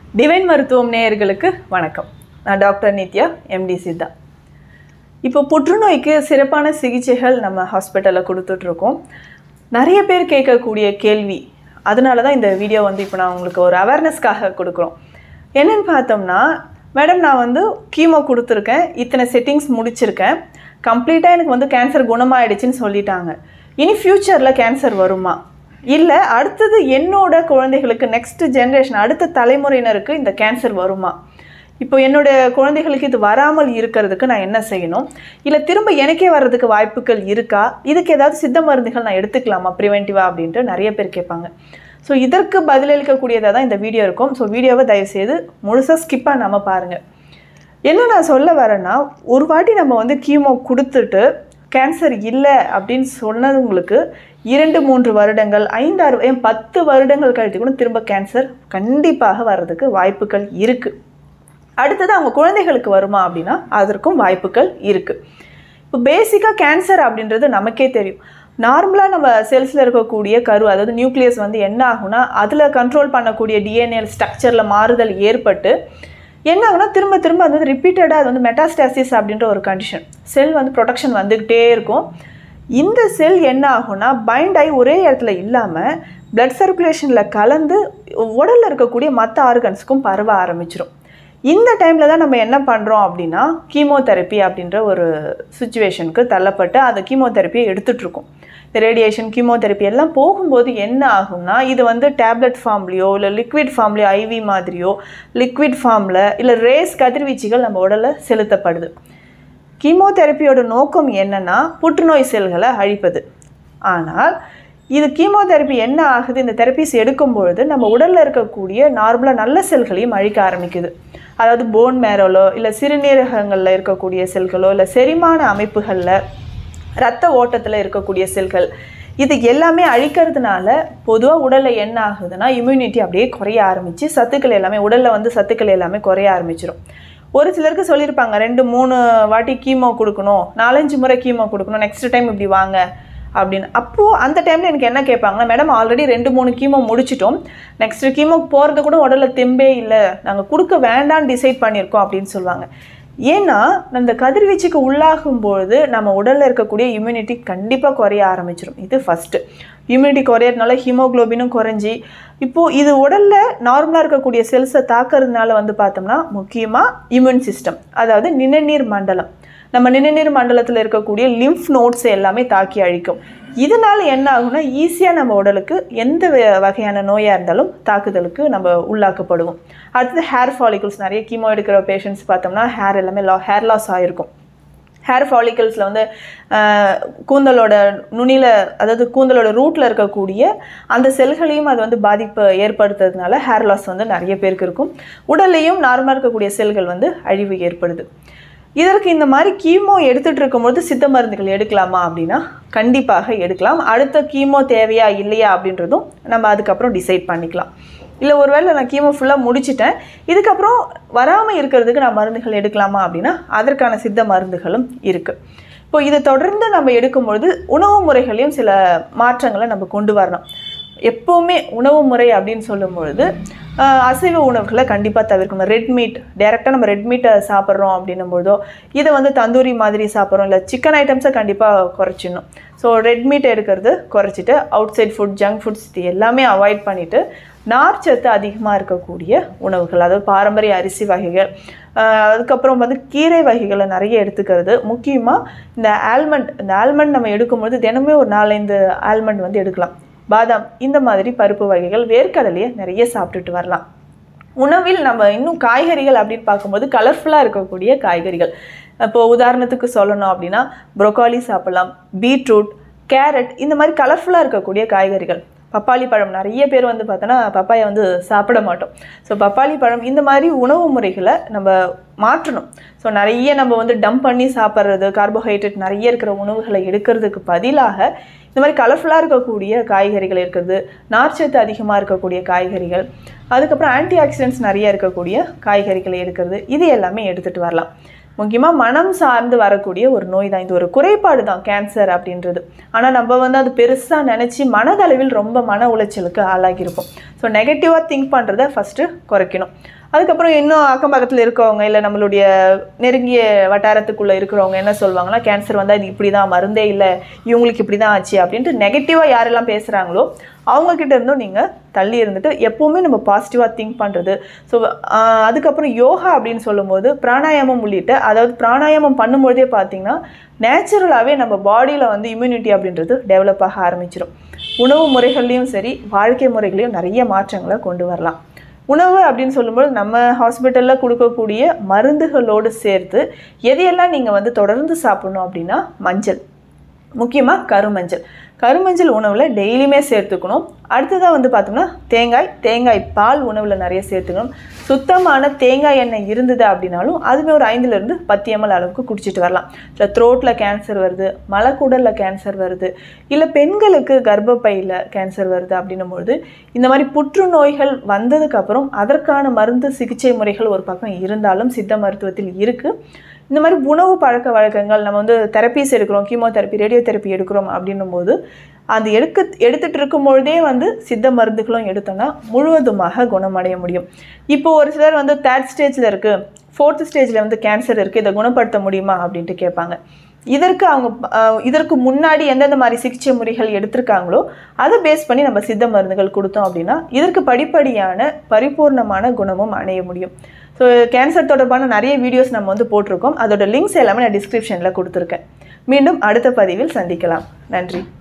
divine மருத்துவம் நேயர்களுக்கு வணக்கம் நான் டாக்டர் நித்யா எம்டி சித்தா இப்போ புற்றுநோய்க்கு சிறப்பான சிகிச்சைகள் நம்ம ஹாஸ்பிட்டலில் கொடுத்துட்ருக்கோம் நிறைய பேர் கேட்கக்கூடிய கேள்வி அதனால தான் இந்த வீடியோ வந்து இப்போ நான் உங்களுக்கு ஒரு அவேர்னஸ்க்காக கொடுக்குறோம் என்னன்னு பார்த்தோம்னா மேடம் நான் வந்து கீமோ கொடுத்துருக்கேன் இத்தனை செட்டிங்ஸ் முடிச்சிருக்கேன் கம்ப்ளீட்டாக எனக்கு வந்து கேன்சர் குணமாயிடுச்சுன்னு சொல்லிட்டாங்க இனி ஃப்யூச்சரில் கேன்சர் வருமா இல்லை அடுத்தது என்னோட குழந்தைகளுக்கு நெக்ஸ்ட் ஜென்ரேஷன் அடுத்த தலைமுறையினருக்கு இந்த கேன்சர் வருமா இப்போ என்னோட குழந்தைகளுக்கு இது வராமல் இருக்கிறதுக்கு நான் என்ன செய்யணும் இல்லை திரும்ப எனக்கே வர்றதுக்கு வாய்ப்புகள் இருக்கா இதுக்கு ஏதாவது சித்த மருந்துகள் நான் எடுத்துக்கலாமா ப்ரிவென்டிவா அப்படின்ட்டு நிறைய பேர் கேட்பாங்க ஸோ இதற்கு பதிலளிக்கக்கூடியதாக தான் இந்த வீடியோ இருக்கும் ஸோ வீடியோவை தயவுசெய்து முழுசாக ஸ்கிப் பண்ணாமல் பாருங்கள் என்ன நான் சொல்ல வரேன்னா ஒரு வாட்டி நம்ம வந்து கீமோ கொடுத்துட்டு கேன்சர் இல்லை அப்படின்னு சொன்னவங்களுக்கு இரண்டு மூன்று வருடங்கள் ஐந்து ஆறு ஏன் பத்து வருடங்கள் கழித்து கூட திரும்ப கேன்சர் கண்டிப்பாக வர்றதுக்கு வாய்ப்புகள் இருக்குது அடுத்தது அவங்க குழந்தைகளுக்கு வருமா அப்படின்னா அதற்கும் வாய்ப்புகள் இருக்குது இப்போ பேசிக்காக கேன்சர் அப்படின்றது நமக்கே தெரியும் நார்மலாக நம்ம செல்ஸில் இருக்கக்கூடிய கரு அதாவது நியூக்ளியஸ் வந்து என்ன ஆகும்னா அதில் கண்ட்ரோல் பண்ணக்கூடிய டிஎன்ஏ ஸ்ட்ரக்சரில் மாறுதல் ஏற்பட்டு என்ன ஆகுனா திரும்ப திரும்ப அது வந்து ரிப்பீட்டடாக அது வந்து மெட்டாஸ்டாசிஸ் அப்படின்ற ஒரு கண்டிஷன் செல் வந்து ப்ரொடக்ஷன் வந்துக்கிட்டே இருக்கும் இந்த செல் என்ன ஆகும்னா பைண்ட் ஆகி ஒரே இடத்துல இல்லாமல் பிளட் சர்க்குலேஷனில் கலந்து உடலில் இருக்கக்கூடிய மற்ற ஆர்கன்ஸ்க்கும் பரவ ஆரம்பிச்சிடும் இந்த டைமில் தான் நம்ம என்ன பண்ணுறோம் அப்படின்னா கீமோதெரப்பி அப்படின்ற ஒரு சுச்சுவேஷனுக்கு தள்ளப்பட்டு அந்த கீமோதெரப்பியை எடுத்துகிட்ருக்கோம் இந்த ரேடியேஷன் கீமோதெரப்பி எல்லாம் போகும்போது என்ன ஆகும்னா இது வந்து டேப்லெட் ஃபார்ம்லேயோ இல்லை லிக்விட் ஃபார்ம்லேயோ ஐவி மாதிரியோ லிக்விட் ஃபார்மில் இல்லை ரேஸ் கதிர்வீச்சுகள் நம்ம உடலில் செலுத்தப்படுது கீமோதெரப்பியோட நோக்கம் என்னன்னா புற்றுநோய் செல்களை அழிப்பது ஆனால் இது கீமோதெரப்பி என்ன ஆகுது இந்த தெரப்பிஸ் எடுக்கும் பொழுது நம்ம உடலில் இருக்கக்கூடிய நார்மலாக நல்ல செல்களையும் அழிக்க ஆரம்பிக்குது அதாவது போன் மேரோலோ இல்லை சிறுநீரகங்களில் இருக்கக்கூடிய செல்களோ இல்லை செரிமான அமைப்புகளில் ரத்த ஓட்டத்தில் இருக்கக்கூடிய செல்கள் இது எல்லாமே அழிக்கிறதுனால பொதுவாக உடலில் என்ன ஆகுதுன்னா இம்யூனிட்டி அப்படியே குறைய ஆரம்பித்து சத்துக்கள் எல்லாமே உடலில் வந்து சத்துக்கள் எல்லாமே குறைய ஆரம்பிச்சிடும் ஒரு சிலருக்கு சொல்லியிருப்பாங்க ரெண்டு மூணு வாட்டி கீமோ கொடுக்கணும் நாலஞ்சு முறை கீமோ கொடுக்கணும் நெக்ஸ்ட் டைம் இப்படி வாங்க அப்படின்னு அப்போது அந்த டைமில் எனக்கு என்ன கேட்பாங்கன்னா மேடம் ஆல்ரெடி ரெண்டு மூணு கீமோ முடிச்சிட்டோம் நெக்ஸ்ட் கீமோ போகிறது கூட உடலில் தெம்பே இல்லை நாங்கள் கொடுக்க வேண்டாம்னு டிசைட் பண்ணியிருக்கோம் அப்படின்னு சொல்லுவாங்க ஏன்னா இந்த கதிர்வீச்சுக்கு உள்ளாகும் பொழுது நம்ம உடலில் இருக்கக்கூடிய இம்யூனிட்டி கண்டிப்பாக குறைய ஆரம்பிச்சிடும் இது ஃபஸ்ட்டு இம்யூனிட்டி குறையறதுனால ஹீமோக்ளோபினும் குறைஞ்சி இப்போது இது உடலில் நார்மலாக இருக்கக்கூடிய செல்ஸை தாக்கிறதுனால வந்து பார்த்தோம்னா முக்கியமாக இம்யூன் சிஸ்டம் அதாவது நிணநீர் மண்டலம் நம்ம நிணநீர் மண்டலத்தில் இருக்கக்கூடிய லிம்ஃப் நோட்ஸ் எல்லாமே தாக்கி அழிக்கும் இதனால் என்ன ஆகும்னா ஈஸியாக நம்ம உடலுக்கு எந்த வ- வகையான நோயாக இருந்தாலும் தாக்குதலுக்கு நம்ம உள்ளாக்கப்படுவோம் அடுத்தது ஹேர் ஃபாலிகல்ஸ் நிறைய கீமோ எடுக்கிற பேஷண்ட்ஸ் பார்த்தோம்னா ஹேர் எல்லாமே லா ஹேர் லாஸ் ஆகிருக்கும் ஹேர் ஃபாலிகல்ஸில் வந்து ஆஹ், கூந்தலோட நுனியில் அதாவது கூந்தலோட ரூட்டில் இருக்கக்கூடிய அந்த செல்களையும் அது வந்து பாதிப்பு ஏற்படுத்துறதுனால ஹேர் லாஸ் வந்து நிறைய பேருக்கு இருக்கும் உடல்லையும் நார்மலாக இருக்கக்கூடிய செல்கள் வந்து அழிவு ஏற்படுது இதற்கு இந்த மாதிரி கீமோ எடுத்துட்டு இருக்கும்போது சித்த மருந்துகள் எடுக்கலாமா அப்படின்னா கண்டிப்பாக எடுக்கலாம் அடுத்த கீமோ தேவையா இல்லையா அப்படின்றதும் நம்ம அதுக்கப்புறம் டிசைட் பண்ணிக்கலாம் இல்லை ஒருவேளை நான் கீமோ ஃபுல்லாக முடிச்சிட்டேன் இதுக்கப்புறம் வராமல் இருக்கிறதுக்கு நான் மருந்துகள் எடுக்கலாமா அப்படின்னா அதற்கான சித்த மருந்துகளும் இருக்குது இப்போ இதை தொடர்ந்து நம்ம எடுக்கும்பொழுது உணவு முறைகளையும் சில மாற்றங்களை நம்ம கொண்டு வரணும் எப்போவுமே உணவு முறை அப்படின்னு சொல்லும் பொழுது ஆஹ், அசைவ உணவுகளை கண்டிப்பாக தவிர்க்கணும் ரெட் மீட் டேரெக்டாக நம்ம ரெட் மீட்டை சாப்பிட்றோம் அப்படின்னும் பொழுதோ இதை வந்து தந்தூரி மாதிரி சாப்பிட்றோம் இல்லை சிக்கன் ஐட்டம்ஸை கண்டிப்பாக குறைச்சிடணும் ஸோ ரெட் மீட் எடுக்கிறது குறைச்சிட்டு outside food junk foods இது எல்லாமே அவாய்ட் பண்ணிவிட்டு நார்ச்சத்து அதிகமாக இருக்கக்கூடிய உணவுகள் அதாவது பாரம்பரிய அரிசி வகைகள் ஆஹ், அதுக்கப்புறம் வந்து கீரை வகைகளை நிறைய எடுத்துக்கிறது முக்கியமாக இந்த ஆல்மண்ட் இந்த ஆல்மண்ட் நம்ம எடுக்கும்போது தினமே ஒரு நாலஞ்சு ஆல்மண்ட் வந்து எடுக்கலாம் பாதாம் இந்த மாதிரி பருப்பு வகைகள் வேர்க்கடலையை நிறைய சாப்பிட்டுட்டு வரலாம் உணவில் நம்ம இன்னும் காய்கறிகள் அப்படின்னு பார்க்கும்போது கலர்ஃபுல்லாக இருக்கக்கூடிய காய்கறிகள் இப்போ உதாரணத்துக்கு சொல்லணும் அப்படின்னா ப்ரொக்காலி சாப்பிடலாம் பீட்ரூட் கேரட் இந்த மாதிரி கலர்ஃபுல்லாக இருக்கக்கூடிய காய்கறிகள் பப்பாளி பழம் நிறைய பேர் வந்து பார்த்தோன்னா பப்பாயை வந்து சாப்பிட மாட்டோம் ஸோ பப்பாளி பழம் இந்த மாதிரி உணவு முறைகளை நம்ம மாற்றணும் ஸோ நிறைய நம்ம வந்து டம்ப் பண்ணி சாப்பிட்றது கார்போஹைட்ரேட் நிறைய இருக்கிற உணவுகளை எடுக்கிறதுக்கு பதிலாக இந்த மாதிரி கலர்ஃபுல்லாக இருக்கக்கூடிய காய்கறிகள் இருக்கிறது நார்ச்சத்து அதிகமாக இருக்கக்கூடிய காய்கறிகள் அதுக்கப்புறம் ஆன்டி ஆக்சிடென்ட்ஸ் நிறைய இருக்கக்கூடிய காய்கறிகளை எடுக்கிறது இது எல்லாமே எடுத்துகிட்டு வரலாம் முக்கியமாக மனம் சார்ந்து வரக்கூடிய ஒரு நோய் தான் இது ஒரு குறைபாடு தான் கேன்சர் அப்படின்றது ஆனால் நம்ம வந்து அது பெருசாக நினச்சி மனதளவில் ரொம்ப மன உளைச்சலுக்கு ஆளாகியிருப்போம் ஸோ நெகட்டிவாக திங்க் பண்ணுறத ஃபஸ்ட்டு குறைக்கணும் அதுக்கப்புறம் இன்னும் அக்கம் பக்கத்தில் இருக்கவங்க இல்லை நம்மளுடைய நெருங்கிய வட்டாரத்துக்குள்ளே இருக்கிறவங்க என்ன சொல்லுவாங்கன்னா கேன்சர் வந்தால் இது இப்படி தான் மருந்தே இல்லை இவங்களுக்கு இப்படி தான் ஆச்சு அப்படின்ட்டு நெகட்டிவாக யாரெல்லாம் பேசுகிறாங்களோ அவங்கக்கிட்ட இருந்தும் நீங்கள் தள்ளி இருந்துட்டு எப்போவுமே நம்ம பாசிட்டிவாக திங்க் பண்ணுறது ஸோ அதுக்கப்புறம் யோகா அப்படின்னு சொல்லும்போது பிராணாயாமம் உள்ளிட்ட அதாவது பிராணாயாமம் பண்ணும்பொழுதே பார்த்தீங்கன்னா நேச்சுரலாகவே நம்ம பாடியில் வந்து இம்யூனிட்டி அப்படின்றது டெவலப் ஆக ஆரம்பிச்சிடும் உணவு முறைகள்லையும் சரி வாழ்க்கை முறைகளையும் நிறைய மாற்றங்களை கொண்டு வரலாம் உணவு அப்படின்னு சொல்லும்போது நம்ம ஹாஸ்பிட்டலில் கொடுக்கக்கூடிய மருந்துகளோடு சேர்த்து எதையெல்லாம் நீங்கள் வந்து தொடர்ந்து சாப்பிடணும் அப்படின்னா மஞ்சள் முக்கியமாக கருமஞ்சள் கருமஞ்சள் உணவில் டெய்லியுமே சேர்த்துக்கணும் அடுத்ததாக வந்து பார்த்தோம்னா தேங்காய் தேங்காய் பால் உணவில் நிறைய சேர்த்துக்கணும் சுத்தமான தேங்காய் எண்ணெய் இருந்தது அப்படின்னாலும் அதுவே ஒரு ஐந்துலேருந்து பத்து எம்எல் அளவுக்கு குடிச்சிட்டு வரலாம் இல்லை த்ரோட்டில் கேன்சர் வருது மலக்குடலில் கேன்சர் வருது இல்லை பெண்களுக்கு கர்ப்பப்பையில் கேன்சர் வருது அப்படின்னும்பொழுது இந்த மாதிரி புற்றுநோய்கள் வந்ததுக்கப்புறம் அதற்கான மருந்து சிகிச்சை முறைகள் ஒரு பக்கம் இருந்தாலும் சித்த மருத்துவத்தில் இருக்குது இந்த மாதிரி உணவு பழக்க வழக்கங்கள் நம்ம வந்து தெரப்பீஸ் எடுக்கிறோம் கீமோதெரப்பி ரேடியோ தெரப்பி எடுக்கிறோம் அப்படின்னும் போது அது எடுக்க எடுத்துகிட்டு இருக்கும் பொழுதே வந்து சித்த மருந்துகளும் எடுத்தோம்னா முழுவதுமாக குணமடைய முடியும் இப்போ ஒரு சிலர் வந்து தேர்ட் ஸ்டேஜில் இருக்குது ஃபோர்த் ஸ்டேஜில் வந்து கேன்சர் இருக்குது இதை குணப்படுத்த முடியுமா அப்படின்ட்டு கேட்பாங்க இதற்கு அவங்க அஹ், இதற்கு முன்னாடி எந்தெந்த மாதிரி சிகிச்சை முறைகள் எடுத்திருக்காங்களோ அதை பேஸ் பண்ணி நம்ம சித்த மருந்துகள் கொடுத்தோம் அப்படின்னா இதற்கு படிப்படியான பரிபூர்ணமான குணமும் அடைய முடியும் ஸோ கேன்சர் தொடர்பான நிறைய வீடியோஸ் நம்ம வந்து போட்டிருக்கோம் அதோட லிங்க்ஸ் எல்லாமே நான் டிஸ்கிரிப்ஷனில் கொடுத்துருக்கேன் மீண்டும் அடுத்த பதிவில் சந்திக்கலாம் நன்றி